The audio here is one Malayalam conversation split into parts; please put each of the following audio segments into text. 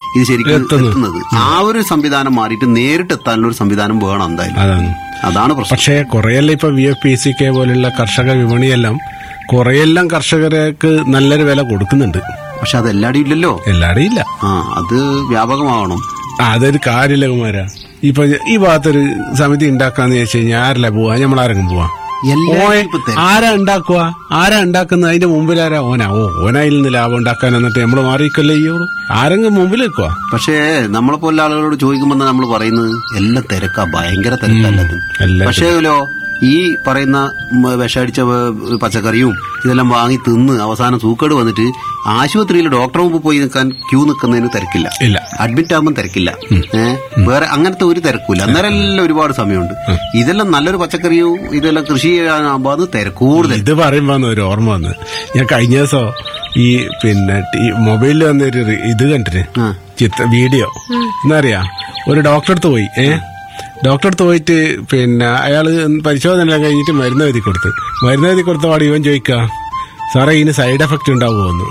ഇത് ശരിക്കും എത്തുന്നത്. എത്തുന്നത് ആ ഒരു സംവിധാനം മാറിയിട്ട് നേരിട്ട് എത്താനുള്ള ഒരു സംവിധാനം വേണം എന്തായാലും അതാണ് അതാണ് പ്രശ്നം പക്ഷേ കുറെയെല്ലാം ഇപ്പൊ V F P C K പോലുള്ള കർഷക വിപണിയെല്ലാം കുറെയെല്ലാം കർഷകർക്ക് നല്ലൊരു വില കൊടുക്കുന്നുണ്ട് പക്ഷെ അത് എല്ലായിടും ഇല്ലല്ലോ എല്ലാടെയും ഇല്ല ആ അത് വ്യാപകമാവണം ആ, അതൊരു കാര്യമില്ല കുമാര ഇപ്പൊ ഈ ഭാഗത്തൊരു സമിതി ഉണ്ടാക്കാന്ന് വെച്ച് കഴിഞ്ഞാൽ ആരല്ല പോവാ നമ്മളാരെങ്കിലും പോവാ എല്ലാവരും ഓൻ ഇപ്പൊ തിരക്ക്. ആരാ ഉണ്ടാക്കുക ആരാ ഉണ്ടാക്കുന്നത് അതിന്റെ മുമ്പിൽ ആരാ ഓനാ ഓ ഓനായിൽ നിന്ന് ലാഭം ഉണ്ടാക്കാൻ എന്നിട്ട് നമ്മള് മാറിയിക്കല്ലേ ചെയ്യുള്ളൂ ആരെങ്കിലും മുമ്പിൽ വെക്കുക പക്ഷേ നമ്മളെ പോലെ ആളുകളോട് ചോദിക്കുമ്പോൾ നമ്മൾ പറയുന്നത് എല്ലാം തിരക്കാ ഭയങ്കര തിരക്കല്ലതും എല്ലാം പക്ഷേലോ ഈ പറയുന്ന ഉം, വിഷമടിച്ച വ- പച്ചക്കറിയും ഇതെല്ലാം വാങ്ങി തിന്ന് അവസാനം സൂക്കേട് വന്നിട്ട് ആശുപത്രിയിൽ ഡോക്ടറെ മുമ്പ് പോയി നിൽക്കാൻ ക്യൂ നിൽക്കുന്നതിന് തിരക്കില്ല ഇല്ല അഡ്മിറ്റ് ആകുമ്പോൾ തിരക്കില്ല ഏഹ് വേറെ അങ്ങനത്തെ ഒരു തിരക്കില്ല അന്നേരം എല്ലാം ഒരുപാട് സമയമുണ്ട് ഇതെല്ലാം നല്ലൊരു പച്ചക്കറിയും ഇതെല്ലാം കൃഷി ചെയ്യാനാകുമ്പോൾ അത് തിരക്ക് കൂടുതൽ ഇത് പറയുമ്പോ ഒരു ഓർമ്മ വന്ന് ഞാൻ കഴിഞ്ഞ ദിവസം ഈ പിന്നെ ടി- മൊബൈലിൽ വന്നൊരു റി- ഇത് കണ്ടിന് ആ. ചിത്ര വീഡിയോ എന്നറിയാ ഒരു ഡോക്ടറെ അടുത്ത് പോയി ഏ ഡോക്ടറെ അടുത്ത് പോയിട്ട് പിന്നെ അയാള് പരിശോധന എല്ലാം കഴിഞ്ഞിട്ട് മരുന്ന് എഴുതി കൊടുത്ത് മരുന്ന് എഴുതി കൊടുത്ത പാട് ഇവൻ ചോദിക്ക സാറേ ഇതിന് സൈഡ് എഫക്ട് ഉണ്ടാവുമെന്ന്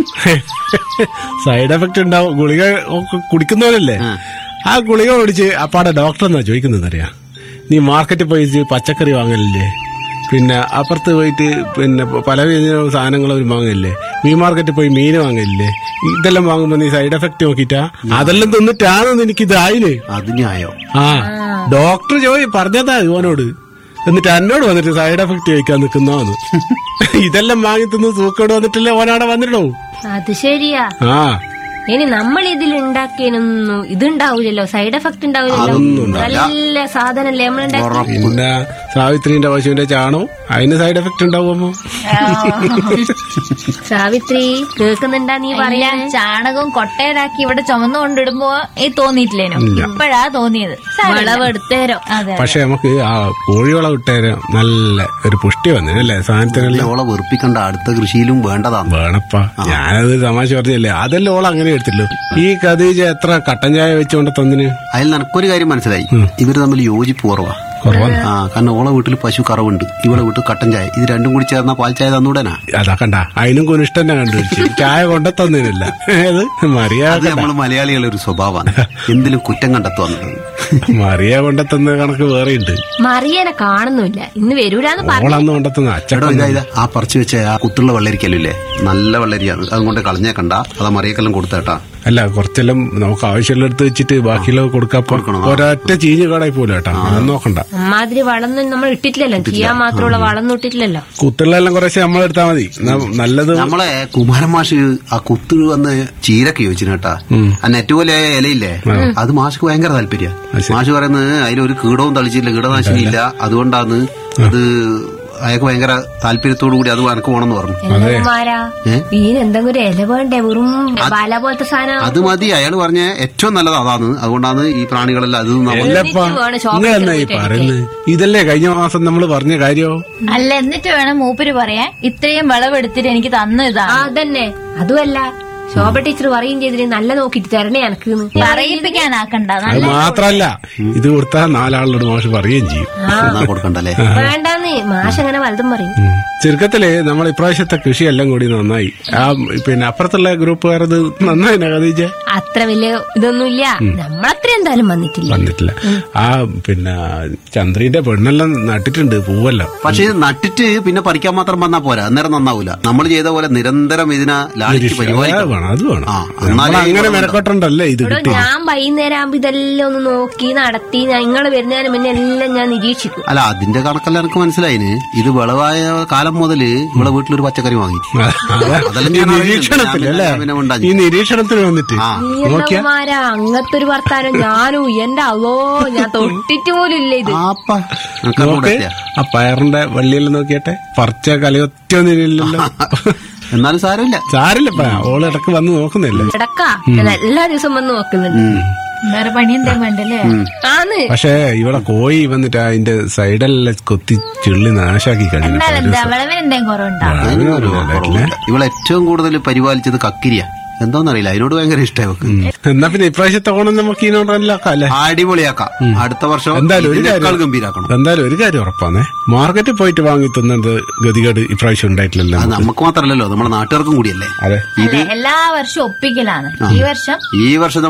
സൈഡ് എഫക്ട് ഉണ്ടാവും ഗുളിക ഒക്കെ കുടിക്കുന്നവരല്ലേ ആ ഗുളിക കുടിച്ച് അപ്പാടെ ഡോക്ടർ എന്നാ ചോദിക്കുന്നത് അറിയാം നീ മാർക്കറ്റിൽ പോയി പച്ചക്കറി വാങ്ങലില്ലേ പിന്നെ അപ്പുറത്ത് പോയിട്ട് പിന്നെ പലവിധ സാധനങ്ങൾ അവർ വാങ്ങില്ലേ മീൻ മാർക്കറ്റിൽ പോയി മീൻ വാങ്ങില്ലേ ഇതെല്ലാം വാങ്ങുമ്പോ നീ സൈഡ് എഫക്ട് നോക്കിട്ടാ അതെല്ലാം തിന്നിട്ടാണെന്ന് എനിക്ക് ഇതായില്ലേ അത് ന്യായോ ആ ഡോക്ടർ ചോദി പറഞ്ഞതാ ഇവനോട് എന്നിട്ട് എന്നോട് വന്നിട്ട് സൈഡ് എഫക്ട് ചോദിക്കാൻ നിൽക്കുന്നോന്ന് ഇതെല്ലാം വാങ്ങി തിന്ന് സൂക്കോട് വന്നിട്ടല്ലേ ഓനവിടെ വന്നിട്ടോ അത് ശരിയാ ആ ഇനി നമ്മൾ ഇതിൽ ഉണ്ടാക്കിയതിനൊന്നും ഇതുണ്ടാവൂലല്ലോ സൈഡ് എഫക്ട് ഉണ്ടാവില്ലല്ലോ അതൊന്നും ഉണ്ടാവില്ല. നല്ല സാധനല്ലേ നമ്മൾ ഉണ്ടാക്കി പിന്നെ സാവിത്രിന്റെ പശുവിന്റെ ചാണവും അതിന് സൈഡ് എഫക്ട് ഉണ്ടാവുമോ സാവിത്രി കേൾക്കുന്നുണ്ടാ നീ അല്ല പറയാ ചാണകവും കൊട്ടയിലാക്കി ഇവിടെ ചുമന്നുകൊണ്ടിടുമ്പോ ഈ തോന്നിയിട്ടില്ലേനോ ഇപ്പഴാ തോന്നിയത് സാരമില്ല. വിളവെടുത്തേരോ അതെ പക്ഷെ നമുക്ക് ആ കോഴിവളം ഇട്ടേരം നല്ല ഒരു പുഷ്ടി വന്നില്ലേ സാധനത്തിനെല്ലാം ഓളെ വെറുപ്പിക്കണ്ട അടുത്ത കൃഷിയിലും വേണ്ടതാണ് വേണപ്പ ഞാനത് തമാശ പറഞ്ഞല്ലേ അതെല്ലാം ഓൾ അങ്ങനെ എടുത്തില്ലോ ഈ ഖദീജ എത്ര കട്ടൻ ചായ വെച്ചുകൊണ്ട് തന്നിന് അതിൽ നിനക്കൊരു കാര്യം മനസ്സിലായി ഇവര് തമ്മിൽ യോജിപ്പ് കുറവാ കുറവാണ് ആ കാരണം ഓളെ വീട്ടിൽ പശു കറവുണ്ട് ഇവളെ വീട്ടിൽ കട്ടൻ ചായ ഇത് രണ്ടും കൂടി ചേർന്ന പാൽ ചായ തന്നൂടനാ അതാ കണ്ട അതിനും കുനിഷ്ട തന്നെ കണ്ടുപിടിച്ചു ചായ കൊണ്ട തന്നില്ല ഏത് മറിയ അത് നമ്മൾ മലയാളികളുടെ ഒരു സ്വഭാവമാണ് എന്തിലും കുറ്റം കണ്ടെത്തുക മറിയ കൊണ്ടെത്തുന്ന കണക്ക് വേറെ ഉണ്ട് മറിയനെ കാണുന്നില്ല ഇന്ന് വരൂലെന്ന് പറഞ്ഞു ഓളന്ന് കൊണ്ടെത്തുന്ന എടോ അച്ചടം ഇതാ ഇതാ ആ പറിച്ചു വെച്ച ആ കുത്തുള്ള വെള്ളരിക്കല്ലേ നല്ല വെള്ളരിയാണ് അതുകൊണ്ട് കളഞ്ഞേക്കണ്ട അത് മറിയക്കെല്ലാം കൊടുത്തേട്ടാ അല്ല കുറച്ചെല്ലാം നമുക്ക് ആവശ്യമുള്ള എടുത്ത് വെച്ചിട്ട് ബാക്കിയുള്ള കൊടുക്കാപ്പോ കൊടുക്കണം. ഒരൊറ്റ ചീഞ്ഞ് കടായി പോലെ കേട്ടാ അത് നോക്കണ്ട അമ്മാതിരി വളർന്നും നമ്മൾ ഇട്ടിട്ടില്ലല്ലോ ചെയ്യാൻ മാത്രമുള്ള വളർന്നും ഇട്ടിട്ടില്ലല്ലോ കുത്തുള്ളെല്ലാം കുറച്ച് നമ്മൾ എടുത്താൽ മതി എന്നാ നല്ലത് നമ്മളെ കുമാരൻ മാഷ് ആ കുത്ത് വന്ന് ചീരക്ക് ചോദിച്ചിന് കേട്ടാ ആ നെറ്റ് പോലെ ഇലയില്ലേ അത് മാഷ്ക്ക് ഭയങ്കര താല്പര്യ മാഷ് പറയുന്നത് അതിലൊരു കീടവും തളിച്ചില്ല കീടനാശിനി ഇല്ല അതുകൊണ്ടാണ് അത് അയാൾക്ക് ഭയങ്കര താല്പര്യത്തോടു കൂടി അത് വനക്ക് പോണെന്ന് പറഞ്ഞു എന്തെങ്കിലുമാരാ ഏ? വീന് എന്തെങ്കിലും ഒരു ഇല വേണ്ടേ വെറും ബാല പോലത്തെ സാധനം അത് മതി അയാൾ പറഞ്ഞ ഏറ്റവും നല്ലത് അതാണ് അതുകൊണ്ടാണ് ഈ പ്രാണികളെല്ലാം അത് നമ്മൾ അല്ലപ്പാ എന്നിട്ട് വേണം ഷോപ്പിൽ നിങ്ങൾ എന്നാ ഈ പോയിട്ട് പറയുന്നത് ഇതല്ലേ കഴിഞ്ഞ മാസം നമ്മൾ പറഞ്ഞ കാര്യോ അല്ല എന്നിട്ട് വേണം മൂപ്പര് പറയാൻ ഇത്രയും വിളവെടുത്തിട്ട് എനിക്ക് തന്നു ആ ഇതാണ് അതന്നെ അതുമല്ല ശോഭ ടീച്ചർ പറയും ചെയ്തിട്ട് നല്ല നോക്കിട്ട് തരണേ എനക്ക് പറയിപ്പിക്കാനാക്കണ്ട അത് നല്ല മാത്രല്ല ഇത് കൊടുത്താൽ നാലാളോട് മാഷ് പറയുകയും ചെയ്യും എന്നാ കൊടുക്കണ്ടല്ലേ വേണ്ടാന്ന് മാഷ് അങ്ങനെ വലുതും പറയും ഉം. ചുരുക്കത്തില് നമ്മൾ ഇപ്രാവശ്യത്തെ കൃഷിയെല്ലാം കൂടി നന്നായി ആ പിന്നെ അപ്പുറത്തുള്ള ഗ്രൂപ്പുകാരത് നന്നായി ഖദീജ അത്ര വലിയ ഇതൊന്നുമില്ല നമ്മളത്ര എന്തായാലും വന്നിട്ടില്ല വന്നിട്ടില്ല ആ പിന്നെ ചന്ദ്രീന്റെ പെണ്ണെല്ലാം നട്ടിട്ടുണ്ട് പൂവെല്ലാം പക്ഷെ ഇത് നട്ടിട്ട് പിന്നെ പറിക്കാൻ മാത്രം വന്നാ പോരാ അന്നേരം നന്നാവൂല നമ്മൾ ചെയ്ത പോലെ നിരന്തരം ഇതിനെ ലാളിച്ച് അത് പരിപാലിക്കണം വേണം അത് വേണം ആ, നമ്മൾ എന്നാലേ അങ്ങനെ ഇത് മെനക്കെട്ടുണ്ടല്ലേ ഇത് ഇവിടെ കിട്ടും ഞാൻ വൈകുന്നേരം ആകുമ്പോ ഇതെല്ലാം ഒന്ന് നോക്കി നടത്തി നിങ്ങൾ വരുന്നതിന് മുന്നേ എല്ലാം ഞാൻ നിരീക്ഷിക്കും അല്ല അതിന്റെ കണക്കെല്ലാം എനിക്ക് മനസ്സിലായിന് ഇത് വിളവായ കാലം മുതല് ഇവിടെ വീട്ടിലൊരു പച്ചക്കറി വാങ്ങി അതെല്ലാം ഈ ഞാൻ അറിയുന്നുണ്ട്. നിരീക്ഷണത്തിൽ ഞാൻ അല്ലേ പിന്നെ- പിന്നെ ഉണ്ടാക്കി. ഈ നിരീക്ഷണത്തിന് വന്നിട്ട് ആ. നോക്കിയാ നീന്തമാരാ അങ്ങനത്തെ ഒരു വർത്താനം ഞാനും എന്റെ അവോ ഞാൻ തൊട്ടിട്ട് പോലും ഇല്ല ഇത് ആപ്പാ എനിക്ക് അങ്ങോട്ട് നോക്ക് എത്തിയാ. ആ പയറിന്റെ വള്ളിയെല്ലാം നോക്കിയട്ടെ പറിച്ച കലയൊറ്റൊന്നും ഇല്ലല്ലോ എന്നാലും സാരമില്ല സാരില്ലപ്പാ ഓള് ഇടക്ക് വന്ന് നോക്കുന്നില്ലേ കിടക്കാ ഞാൻ എല്ലാ ദിവസവും വന്ന് നോക്കുന്നുണ്ട് വേറെ പണി എന്തെങ്കിലും വേണ്ടല്ലേ ആന്ന് പക്ഷേ ഇവിടെ കോഴി വന്നിട്ട് അതിന്റെ സൈഡെല്ലാം കൊത്തി ചിള്ളി നാശാക്കി കഴിഞ്ഞു എന്നാലെന്താ വിളവിന് എന്തെങ്കിലും കുറവുണ്ടോ അതിനും ഒരു കുറവുമില്ല. ഇവളെ ഏറ്റവും കൂടുതൽ പരിപാലിച്ചത് കക്കിരിയ എന്താന്നറിയില്ല അതിനോട് ഭയങ്കര ഇഷ്ടമായി എന്നാ പിന്നെ ഇപ്രാവശ്യത്തെ ഓണം നമുക്ക് ഇതിനോടല്ലാക്കാം അല്ലേ അടിപൊളിയാക്കാം അടുത്ത വർഷം എന്തായാലും ഒരു ഇതിനേക്കാൾ കാര്യം ഗംഭീരാക്കണം എന്തായാലും ഒരു കാര്യം ഉറപ്പാന്നേ മാർക്കറ്റിൽ പോയിട്ട് വാങ്ങി തിന്നത് ഗതികേട് ഇപ്രാവശ്യം ഉണ്ടായിട്ടില്ലല്ലോ അത് നമുക്ക് മാത്രല്ലല്ലോ നമ്മുടെ നാട്ടുകാർക്കും കൂടിയല്ലേ അതെ അല്ല എല്ലാ വർഷവും ഒപ്പിക്കലാണ് ഈ വർഷം ഈ വർഷം